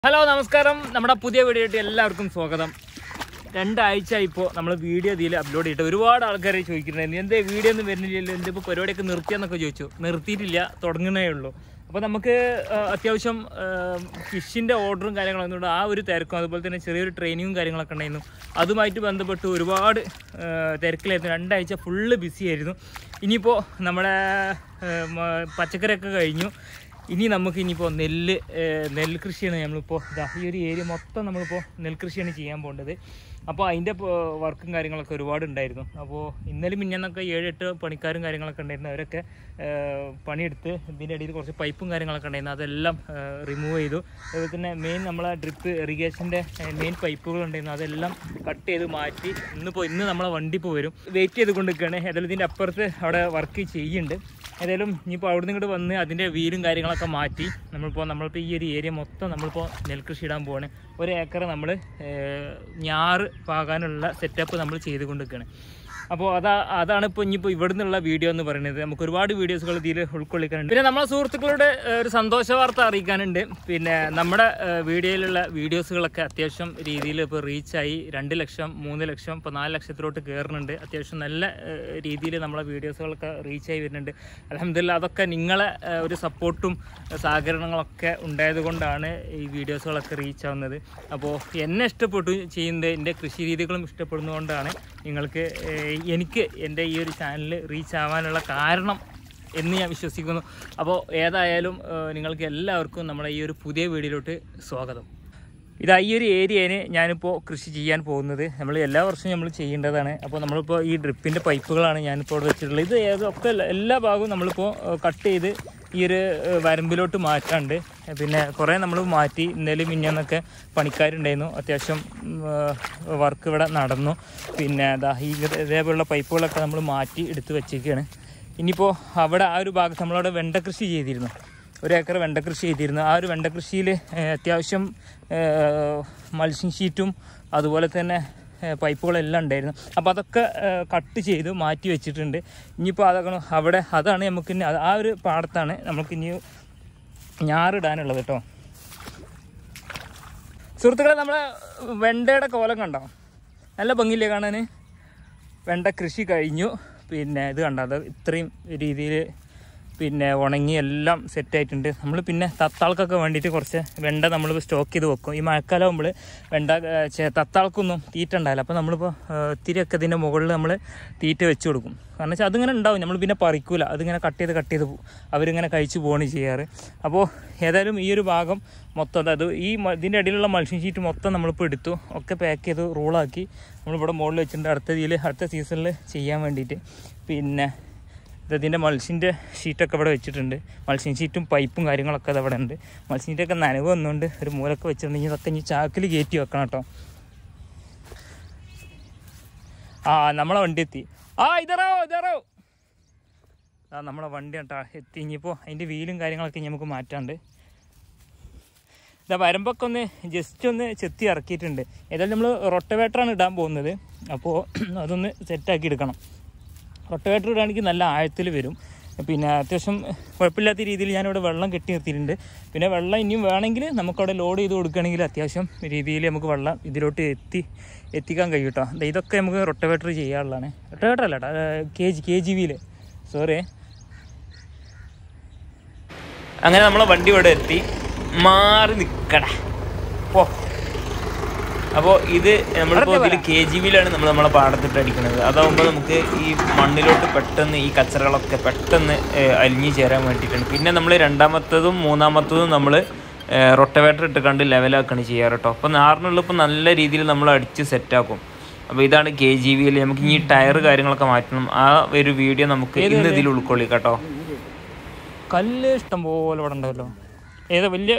Hello നമസ്കാരം നമ്മുടെ പുതിയ വീഡിയോയിട്ട് എല്ലാവർക്കും സ്വാഗതം രണ്ടാഴ്ച ഇപ്പോൾ നമ്മൾ വീഡിയോ ഇതിൽ അപ്ലോഡ് ചെയ്തിട്ട് ഒരുപാട് ആൾക്കാർ ചോദിക്കുന്നുണ്ട് എന്തേ വീഡിയോ ഒന്നും വരുന്നില്ലല്ലോ എന്ത് ഇപ്പോൾ പരിപാടിയൊക്കെ നിർത്തിയെന്നൊക്കെ ചോദിച്ചു നിർത്തിയിട്ടില്ല തുടങ്ങണേ ഉള്ളൂ അപ്പോൾ നമുക്ക് ആ, അത്യാവശ്യം ഫിഷിൻ്റെ ഓർഡറും കാര്യങ്ങളൊന്നും ഉണ്ട് ആ ഒരു തിരക്കും അതുപോലെ തന്നെ ചെറിയൊരു ട്രെയിനിങ്ങും കാര്യങ്ങളൊക്കെ ഉണ്ടായിരുന്നു അതുമായിട്ട് ബന്ധപ്പെട്ട് ഒരുപാട് ആ, തിരക്കിലായിരുന്നു രണ്ടാഴ്ച ഫുള്ള് ബിസി ആയിരുന്നു ഇനിയിപ്പോൾ നമ്മുടെ ആ, മ- പച്ചക്കറിയൊക്കെ കഴിഞ്ഞു ഇനി നമുക്ക് ഇനിയിപ്പോൾ നെല്ല് ഏഹ്, നെൽ കൃഷിയാണ് നമ്മളിപ്പോൾ ഇതാ ഈ ഒരു ഏരിയ മൊത്തം നമ്മളിപ്പോൾ നെൽകൃഷിയാണ് ചെയ്യാൻ പോകേണ്ടത് അപ്പോൾ അതിൻ്റെ വർക്കും കാര്യങ്ങളൊക്കെ ഒരുപാട് ഉണ്ടായിരുന്നു അപ്പോൾ ഇന്നലെ മിഞ്ഞന്നൊക്കെ ഏഴ് എട്ട് പണിക്കാരും കാര്യങ്ങളൊക്കെ ഉണ്ടായിരുന്നു അവരൊക്കെ ഏഹ്, പണിയെടുത്ത് ഇതിൻ്റെ ഇടയിൽ കുറച്ച് പൈപ്പും കാര്യങ്ങളൊക്കെ ഉണ്ടായിരുന്നു അതെല്ലാം റിമൂവ് ചെയ്തു അതുപോലെ തന്നെ മെയിൻ നമ്മളെ ഡ്രിപ്പ് ഇറിഗേഷൻ്റെ മെയിൻ പൈപ്പുകൾ ഉണ്ടായിരുന്നു അതെല്ലാം കട്ട് ചെയ്ത് മാറ്റി ഇന്നിപ്പോൾ ഇന്ന് നമ്മളെ വണ്ടി ഇപ്പോൾ വരും വെയിറ്റ് ചെയ്ത് കൊണ്ടിരിക്കുകയാണ് ഏതായാലും ഇതിൻ്റെ അപ്പുറത്ത് അവിടെ വർക്ക് ചെയ്യുന്നുണ്ട് ഏതായാലും ഇനിയിപ്പോൾ അവിടെ നിന്ന് ഇങ്ങോട്ട് വന്ന് അതിൻ്റെ വീലും കാര്യങ്ങളൊക്കെ മാറ്റി നമ്മളിപ്പോൾ നമ്മളിപ്പോൾ ഈ ഒരു ഏരിയ മൊത്തം നമ്മളിപ്പോൾ നെൽകൃഷി ഇടാൻ പോവാണ് ഒരു ഏക്കർ നമ്മൾ ഞാറ് പാകാനുള്ള സെറ്റപ്പ് നമ്മൾ ചെയ്തുകൊണ്ടിരിക്കുകയാണ് അപ്പോൾ അതാ അതാണ് ഇപ്പോൾ ഇനിയിപ്പോൾ ഇവിടെ നിന്നുള്ള വീഡിയോ എന്ന് പറയുന്നത് നമുക്ക് ഒരുപാട് വീഡിയോസുകൾ ഇതിൽ ഉൾക്കൊള്ളിക്കാനുണ്ട് പിന്നെ നമ്മളെ സുഹൃത്തുക്കളുടെ ഏഹ്, ഒരു സന്തോഷ വാർത്ത അറിയിക്കാനുണ്ട് പിന്നെ നമ്മുടെ ഏഹ്, വീഡിയോയിലുള്ള വീഡിയോസുകളൊക്കെ അത്യാവശ്യം രീതിയിൽ ഇപ്പോൾ റീച്ചായി രണ്ട് ലക്ഷം മൂന്ന് ലക്ഷം ഇപ്പോൾ നാല് ലക്ഷത്തിലോട്ട് കയറുന്നുണ്ട് അത്യാവശ്യം നല്ല രീതിയിൽ നമ്മളെ വീഡിയോസുകളൊക്കെ റീച്ചായി വരുന്നുണ്ട് അലഹമില്ല അതൊക്കെ നിങ്ങളെ ഏഹ്, ഒരു സപ്പോർട്ടും സഹകരണങ്ങളൊക്കെ ഉണ്ടായത് കൊണ്ടാണ് ഈ വീഡിയോസുകളൊക്കെ റീച്ച് ആവുന്നത് അപ്പോൾ എന്നെ ഇഷ്ടപ്പെട്ടു ചെയ്യുന്നത് എൻ്റെ കൃഷി രീതികളും ഇഷ്ടപ്പെടുന്നതുകൊണ്ടാണ് നിങ്ങൾക്ക് ഏഹ്, എനിക്ക് എൻ്റെ ഈ ഒരു ചാനൽ റീച്ച് ആവാനുള്ള കാരണം എന്ന് ഞാൻ വിശ്വസിക്കുന്നു അപ്പോൾ ഏതായാലും ഏഹ്, നിങ്ങൾക്ക് എല്ലാവർക്കും നമ്മുടെ ഈ ഒരു പുതിയ വീഡിയോയിലോട്ട് സ്വാഗതം ഇതാ ഈ ഒരു ഏരിയയിൽ ഞാനിപ്പോൾ കൃഷി ചെയ്യാൻ പോകുന്നത് നമ്മൾ എല്ലാ വർഷവും നമ്മൾ ചെയ്യേണ്ടതാണ് അപ്പോൾ നമ്മളിപ്പോൾ ഈ ഡ്രിപ്പിൻ്റെ പൈപ്പുകളാണ് ഞാനിപ്പോൾ ഇവിടെ വെച്ചിട്ടുള്ളത് ഇത് ഏതൊക്കെ എല്ലാ- എല്ലാ ഭാഗവും നമ്മളിപ്പോൾ കട്ട് ചെയ്ത് ഈ ഒരു ഏഹ്, വരമ്പിലോട്ട് മാറ്റാണ്ട് പിന്നെ കുറേ നമ്മൾ മാറ്റി ഇന്നലെ മിഞ്ഞന്നൊക്കെ പണിക്കാരുണ്ടായിരുന്നു അത്യാവശ്യം വർക്ക് ഇവിടെ നടന്നു പിന്നെ ദാ ഈ ഇതേപോലുള്ള പൈപ്പുകളൊക്കെ നമ്മൾ മാറ്റി എടുത്ത് വെച്ചിരിക്കുകയാണ് ഇനിയിപ്പോൾ അവിടെ ആ ഒരു ഭാഗത്ത് നമ്മളവിടെ വെണ്ട കൃഷി ചെയ്തിരുന്നു ഒരു ഏക്കർ വെണ്ട കൃഷി ചെയ്തിരുന്നു ആ ഒരു വെണ്ട കൃഷിയിൽ അത്യാവശ്യം മത്സ്യം ഷീറ്റും അതുപോലെ തന്നെ ഏഹ്, പൈപ്പുകളെല്ലാം ഉണ്ടായിരുന്നു അപ്പോൾ അതൊക്കെ ഏഹ്, കട്ട് ചെയ്ത് മാറ്റി വെച്ചിട്ടുണ്ട് ഇനിയിപ്പോൾ അതൊക്കെ അവിടെ അതാണ് നമുക്ക് ഇനി അത് ആ ഒരു പാടത്താണ് നമുക്ക് ഇനി ഞാറിടാനുള്ളത് കേട്ടോ സുഹൃത്തുക്കളെ നമ്മളെ വെണ്ടയുടെ കോലം കണ്ടോ നല്ല ഭംഗിയില്ലേ കാണാൻ വെണ്ട കൃഷി കഴിഞ്ഞു പിന്നെ ഇത് കണ്ടോ അത് ഇത്രയും രീതിയിൽ പിന്നെ ഉണങ്ങി എല്ലാം സെറ്റായിട്ടുണ്ട് നമ്മൾ പിന്നെ തത്താൾക്കൊക്കെ വേണ്ടിയിട്ട് കുറച്ച് വെണ്ട നമ്മൾ സ്റ്റോക്ക് ചെയ്ത് വെക്കും ഈ മഴക്കാലം ആകുമ്പോൾ വെണ്ട ഏ, ചെ- തത്താൾക്കൊന്നും തീറ്റ ഉണ്ടാവില്ല അപ്പോൾ നമ്മളിപ്പോൾ ഇത്തിരിയൊക്കെ ഇതിൻ്റെ മുകളിൽ നമ്മൾ തീറ്റ വെച്ച് കൊടുക്കും കാരണം വെച്ചാൽ അതിങ്ങനെ ഉണ്ടാവും നമ്മൾ പിന്നെ പറിക്കൂല അതിങ്ങനെ കട്ട് ചെയ്ത് കട്ട് ചെയ്ത് പോകും അവരിങ്ങനെ കഴിച്ചു പോവാണ് ചെയ്യാറ് അപ്പോൾ ഏതായാലും ഈ ഒരു ഭാഗം മൊത്തം അതായത് ഈ മ- ഇതിൻ്റെ ഇടയിലുള്ള മത്സ്യം ഷീറ്റ് മൊത്തം നമ്മളിപ്പോൾ എടുത്തു ഒക്കെ പാക്ക് ചെയ്ത് റോളാക്കി നമ്മളിവിടെ മുകളിൽ വെച്ചിട്ടുണ്ട് അടുത്ത ഇതിൽ അടുത്ത സീസണിൽ ചെയ്യാൻ വേണ്ടിയിട്ട് പിന്നെ ഇത് ഇതിൻ്റെ മത്സ്യൻ്റെ ഷീറ്റൊക്കെ ഇവിടെ വെച്ചിട്ടുണ്ട് മത്സ്യം ഷീറ്റും പൈപ്പും കാര്യങ്ങളൊക്കെ അത് അവിടെ ഉണ്ട് മത്സ്യം ഷീറ്റൊക്കെ നനവ് വന്നുകൊണ്ട് ഒരു മൂലൊക്കെ വെച്ചിട്ടുണ്ടെങ്കിൽ ഇതൊക്കെ ഇനി ചാക്കിൽ കയറ്റി വെക്കണം കേട്ടോ ആ നമ്മളെ വണ്ടി എത്തി ആ ഇതറോ ഇതറോ ആ നമ്മളെ വണ്ടി കേട്ടോ എത്തി ഇനിയിപ്പോൾ അതിൻ്റെ വീലും കാര്യങ്ങളൊക്കെ ഇനി നമുക്ക് മാറ്റാണ്ട് ഇതാ വരമ്പൊക്കെ ഒന്ന് ജസ്റ്റ് ഒന്ന് ചെത്തി ഇറക്കിയിട്ടുണ്ട് ഏതായാലും നമ്മൾ റൊട്ടവേറ്ററാണ് ഇടാൻ പോകുന്നത് അപ്പോൾ അതൊന്ന് സെറ്റാക്കി എടുക്കണം റൊട്ടവേറ്റർ ഇടുകയാണെങ്കിൽ നല്ല ആഴത്തിൽ വരും പിന്നെ അത്യാവശ്യം കുഴപ്പമില്ലാത്ത രീതിയിൽ ഞാനിവിടെ വെള്ളം കെട്ടി നിർത്തിയിട്ടുണ്ട് പിന്നെ വെള്ളം ഇനിയും വേണമെങ്കിൽ നമുക്കവിടെ ലോഡ് ചെയ്ത് കൊടുക്കുകയാണെങ്കിൽ അത്യാവശ്യം രീതിയിൽ നമുക്ക് വെള്ളം ഇതിലോട്ട് എത്തി എത്തിക്കാൻ കഴിയും കേട്ടോ ദേ ഇതൊക്കെ നമുക്ക് റൊട്ടവേറ്റർ ചെയ്യാനുള്ളതാണ് റൊട്ടവേറ്റർ അല്ല കേട്ടോ കെ ജി കെ ജി വിയിൽ സോറി അങ്ങനെ നമ്മളെ വണ്ടി ഇവിടെ എത്തി മാറി നിൽക്കട പോ അപ്പോൾ ഇത് നമ്മളിപ്പോൾ ഇതിൽ കെ ജി വിയിലാണ് നമ്മൾ നമ്മളെ പാടത്തിട്ട് അടിക്കുന്നത് അതാവുമ്പോൾ നമുക്ക് ഈ മണ്ണിലോട്ട് പെട്ടെന്ന് ഈ കച്ചറകളൊക്കെ പെട്ടെന്ന് ഏഹ്, അലിഞ്ഞു ചേരാൻ വേണ്ടിയിട്ടാണ് പിന്നെ നമ്മൾ രണ്ടാമത്തതും മൂന്നാമത്തതും നമ്മൾ റൊട്ടവേറ്റർ ഇട്ട് കണ്ട് ലെവലാക്കുകയാണ് ചെയ്യാറ് കേട്ടോ അപ്പോൾ നാറിനുള്ള ഇപ്പോൾ നല്ല രീതിയിൽ നമ്മൾ അടിച്ച് സെറ്റാക്കും അപ്പോൾ ഇതാണ് കെ ജി വിയിൽ നമുക്ക് ഇനി ടയർ കാര്യങ്ങളൊക്കെ മാറ്റണം ആ ഒരു വീഡിയോ നമുക്ക് ഇന്ന് ഇതിൽ ഉൾക്കൊള്ളിക്കാം കേട്ടോ കല്ല് ഇഷ്ടം പോലെ ഇവിടെ ഉണ്ടാവല്ലോ ഏതാ വലിയ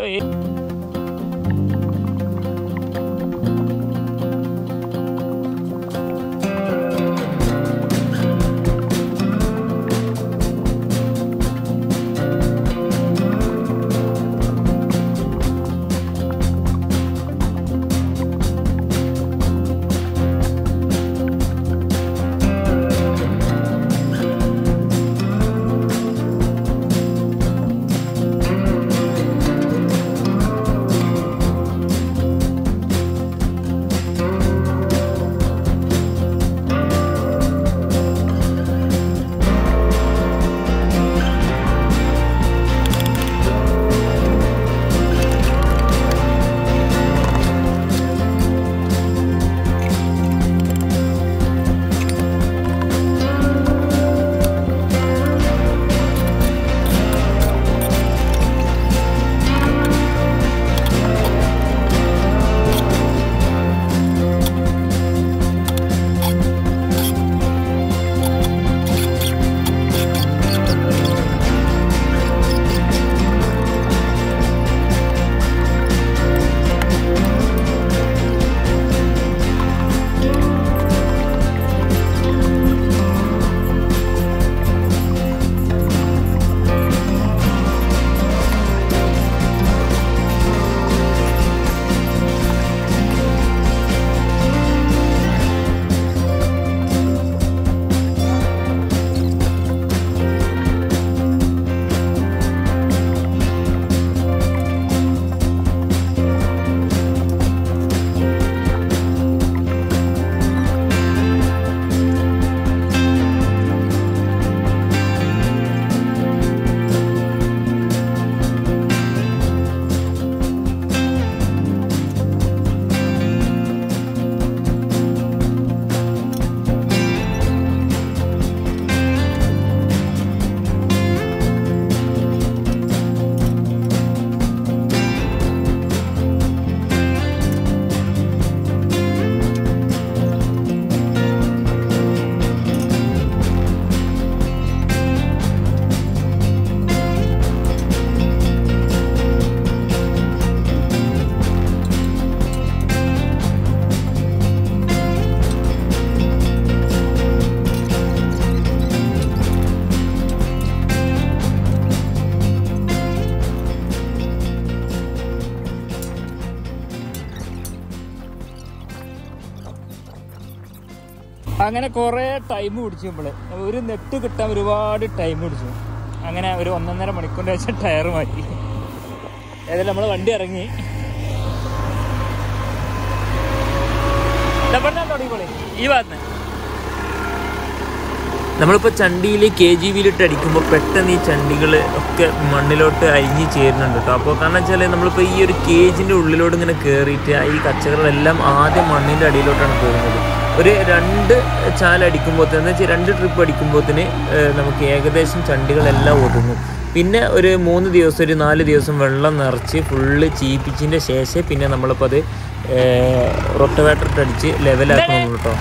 അങ്ങനെ കുറേ ടൈം പിടിച്ചു നമ്മള് ഒരു നെറ്റ് കിട്ടാൻ ഒരുപാട് ടൈം പിടിച്ചു അങ്ങനെ ഒരു ഒന്നൊന്നര മണിക്കൂറിന്റെ വെച്ച ടയർ മാറ്റി ഏതായാലും നമ്മൾ വണ്ടി ഇറങ്ങി ദാ ഇവിടുന്ന് തുടങ്ങിക്കോളി. ഈ ഭാഗത്ത് നമ്മളിപ്പോൾ ചണ്ടിയിൽ കെ ജി വിയിലിട്ട് അടിക്കുമ്പോൾ പെട്ടെന്ന് ഈ ചണ്ടികൾ ഒക്കെ മണ്ണിലോട്ട് അരിഞ്ഞ് ചേരുന്നുണ്ട് കേട്ടോ അപ്പോൾ കാരണം വെച്ചാൽ നമ്മളിപ്പോൾ ഈ ഒരു കേജിൻ്റെ ഉള്ളിലോട്ട് ഇങ്ങനെ കയറിയിട്ട് ഈ കച്ചകളെല്ലാം ആദ്യം മണ്ണിൻ്റെ അടിയിലോട്ടാണ് പോകുന്നത് ഒരു രണ്ട് ചാല അടിക്കുമ്പോൾ തന്നെ വെച്ചാൽ രണ്ട് ട്രിപ്പ് അടിക്കുമ്പോഴത്തേന് നമുക്ക് ഏകദേശം ചണ്ടികളെല്ലാം ഒതുങ്ങും പിന്നെ ഒരു മൂന്ന് ദിവസം ഒരു നാല് ദിവസം വെള്ളം നിറച്ച് ഫുള്ള് ചീപ്പിച്ചതിൻ്റെ ശേഷം പിന്നെ നമ്മളിപ്പോൾ അത് റൊട്ടവേറ്റർ അടിച്ച് ലെവലാക്കണം കേട്ടോ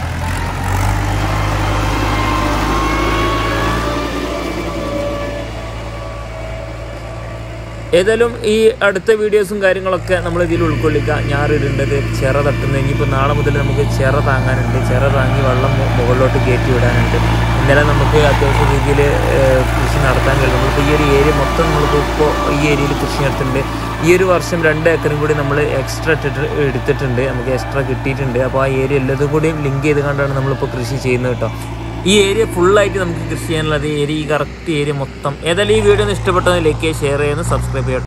ഏതായാലും ഈ അടുത്ത വീഡിയോസും കാര്യങ്ങളൊക്കെ നമ്മൾ ഇതിൽ ഉൾക്കൊള്ളിക്കുക ഞാറിടേണ്ടത് ചിറ തട്ടുന്നത് ഇനിയിപ്പോൾ നാളെ മുതൽ നമുക്ക് ചിറ താങ്ങാനുണ്ട് ചിറ താങ്ങി വെള്ളം മു- മുകളിലോട്ട് കയറ്റി വിടാനുണ്ട് ഇന്നലെ നമുക്ക് അത്യാവശ്യ രീതിയിൽ കൃഷി നടത്താൻ കഴിയും നമ്മളിപ്പോൾ ഈ ഒരു ഏരിയ മൊത്തം നമ്മളിപ്പോൾ ഇപ്പോൾ ഈ ഏരിയയിൽ കൃഷി നടത്തുന്നുണ്ട് ഈ ഒരു വർഷം രണ്ട് ഏക്കറും കൂടി നമ്മൾ എക്സ്ട്രാ ഇട്ടിട്ട് എടുത്തിട്ടുണ്ട് നമുക്ക് എക്സ്ട്രാ കിട്ടിയിട്ടുണ്ട് അപ്പോൾ ആ ഏരിയ എല്ലാതും കൂടിയും ലിങ്ക് ചെയ്ത് കണ്ടാണ് നമ്മളിപ്പോൾ കൃഷി ചെയ്യുന്നത് കേട്ടോ ഈ ഏരിയ ഫുള്ളായിട്ട് നമുക്ക് കൃഷി ചെയ്യാനുള്ളത് ഏരിയ ഈ കറക്റ്റ് ഏരിയ മൊത്തം ഏതായാലും ഈ വീഡിയോ ഒന്ന് ഇഷ്ടപ്പെട്ടത് ലൈക്ക് ചെയ്യുക ഷെയർ ചെയ്യുന്നു സബ്സ്ക്രൈബ് ചെയ്യുക